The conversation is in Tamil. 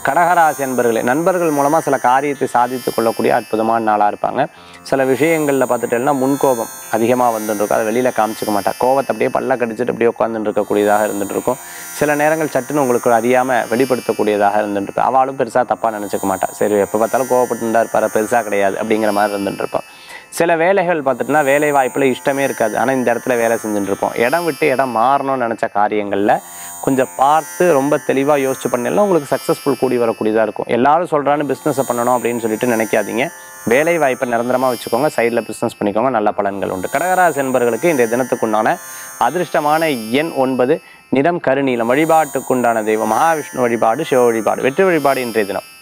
கடகராசி அன்பர்களே நண்பர்கள் மூலமாக சில காரியத்தை சாதித்து கொள்ளக்கூடிய அற்புதமான நாளாக இருப்பாங்க சில விஷயங்களில் பார்த்துட்டேன்னா முன்கோபம் அதிகமாக வந்துட்டு இருக்கும் அதை வெளியில் காமிச்சிக்க மாட்டா கோவத்தை அப்படியே பல்ல கடிச்சிட்டு அப்படியே உட்காந்துட்டு இருக்கக்கூடியதாக இருந்துட்டு இருக்கும் சில நேரங்கள் சட்டுன்னு உங்களுக்கு அறியாமல் வெளிப்படுத்தக்கூடியதாக இருந்துட்டு இருக்கும் அவளும் பெருசாக தப்பாக நினச்சிக்க மாட்டா சரி எப்போ பார்த்தாலும் கோவப்பட்டு இருப்பார் பெருசாக கிடையாது அப்படிங்கிற மாதிரி இருந்துட்டு இருப்பான் சில வேலைகள் பார்த்துட்டுனா வேலை வாய்ப்பில் இஷ்டமே இருக்காது ஆனால் இந்த இடத்துல வேலை செஞ்சுட்டு இருப்போம் இடம் விட்டு இடம் மாறணும்னு நினச்ச காரியங்களில் கொஞ்சம் பார்த்து ரொம்ப தெளிவாக யோசிச்சு பண்ணலாம் உங்களுக்கு சக்ஸஸ்ஃபுல் கூடி வரக்கூடியதாக இருக்கும் எல்லாரும் சொல்கிறான்னு பிஸ்னஸை பண்ணணும் அப்படின்னு சொல்லிட்டு நினைக்காதீங்க வேலை வாய்ப்பை நிரந்தரமாக வச்சுக்கோங்க சைடில் பிஸ்னஸ் பண்ணிக்கோங்க நல்ல பலன்கள் உண்டு கடகராசி என்பவர்களுக்கு இன்றைய தினத்துக்குண்டான அதிர்ஷ்டமான எண் ஒன்பது நிறம் கருநீலம் வழிபாட்டுக்குண்டான தெய்வம் மகாவிஷ்ணு வழிபாடு சிவ வழிபாடு வெற்றி வழிபாடு இன்றைய தினம்